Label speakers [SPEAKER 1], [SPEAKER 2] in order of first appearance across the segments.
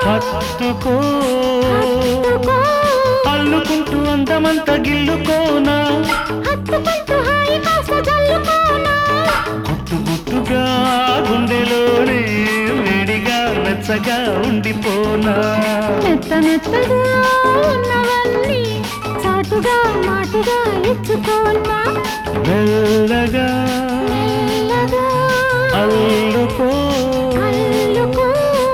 [SPEAKER 1] హత్తుకో
[SPEAKER 2] హత్తుకో
[SPEAKER 1] అల్లుకుంటూ అందమంత గిల్లుకోనా
[SPEAKER 2] హత్తుకుంటూ హాయి కాస్త జల్లుకోనా
[SPEAKER 1] గుట్టు గుట్టుగా గుండెలోనే వేడిగా వెచ్చగా ఉండిపోనా
[SPEAKER 2] మెత్త మెత్తగా ఉన్నవన్నీ చాటుగా మాటుగా ఇచ్చుకోనా
[SPEAKER 1] మెల్లగా
[SPEAKER 2] మెల్లగా
[SPEAKER 1] అల్లుకో
[SPEAKER 2] అల్లుకో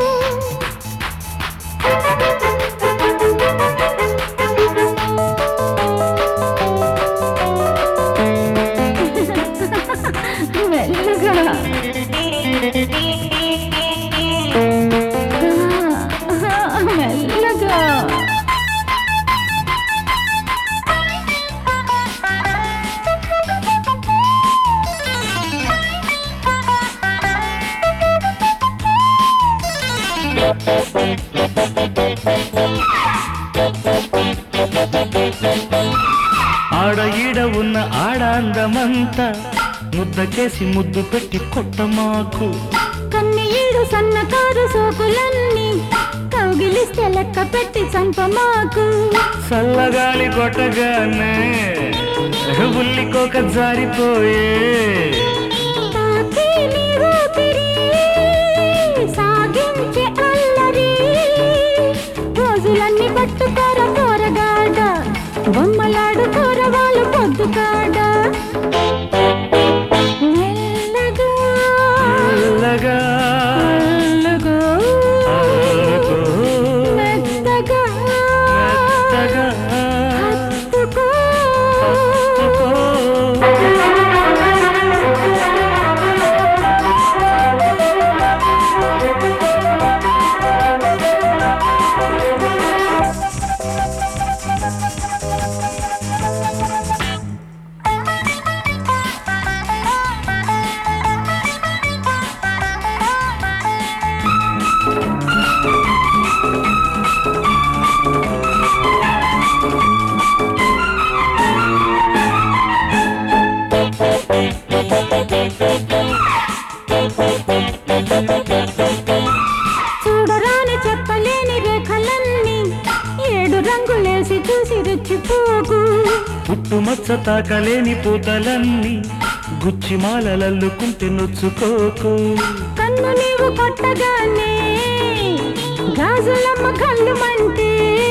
[SPEAKER 2] మెల్లగా మెల్లగా
[SPEAKER 1] ఆడ ఈడ ఉన్న ఆడ అందమంతా ముద్దకేసి ముద్దు పెట్టి కొట్టమాకు
[SPEAKER 2] కన్ని ఏడు సన్నకారు సోకులన్నీ కౌగిలిస్తే లెక్క పెట్టి చంపమాకు
[SPEAKER 1] చల్లగాలి కొట్టగానే ఉల్లికోక జారిపోయే
[SPEAKER 2] తాకి నీ ఊపిరి సాగించే అల్లరి రోజులన్నీ పట్టుకోర పోరగాడ బొమ్మలాడు కూరవాళ్ళు పొద్దు కాడ మెల్లగా
[SPEAKER 1] మెల్లగా
[SPEAKER 2] మెల్లగా
[SPEAKER 1] అల్లుకో,
[SPEAKER 2] మెత్తగా
[SPEAKER 1] మెత్తగా
[SPEAKER 2] హత్తుకో
[SPEAKER 1] హత్తుకో.
[SPEAKER 2] చూడరాని చెప్పలేని రేఖలన్నీ ఏడు రంగులేసి చూసి రెచ్చిపోకు
[SPEAKER 1] పుట్టుమచ్చ తాకలేని పూతలన్నీ గుచ్చి మాలలల్లుకుంటే నొచ్చుకోకు
[SPEAKER 2] కన్ను నీవు కొట్టగానే గాజులమ్మ కళ్ళు మంటే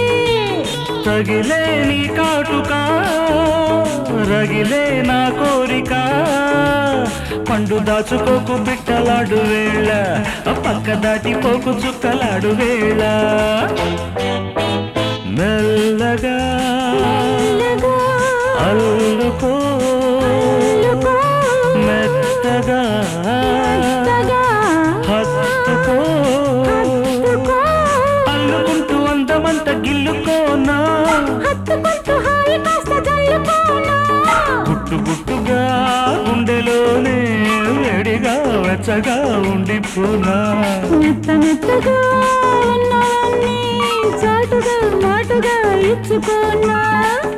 [SPEAKER 1] తగిలే నీ కాటుక రగిలే నా కోరిక పండు దాచుకోకు బిట్టలాడు వేళ పక్క దాటిపోకు చుక్కలాడు వేళ మెల్లగా
[SPEAKER 2] మెల్లగా
[SPEAKER 1] అల్లుకో
[SPEAKER 2] అల్లుకో,
[SPEAKER 1] మెత్తగా
[SPEAKER 2] మెత్తగా
[SPEAKER 1] హత్తుకో
[SPEAKER 2] హత్తుకో,
[SPEAKER 1] అల్లుకుంటూ అందమంత గిల్లుకోనా
[SPEAKER 2] హత్తుకుంటూ హాయి కాస్త జల్లుకోనా
[SPEAKER 1] గుట్టు గుట్టుగా గుండెలోనే వేడిగా వెచ్చగా ఉండిపోనా
[SPEAKER 2] మెత్త మెత్తగా ఉన్నవన్నీ చాటుగా మాటుగా ఇచ్చుకోనా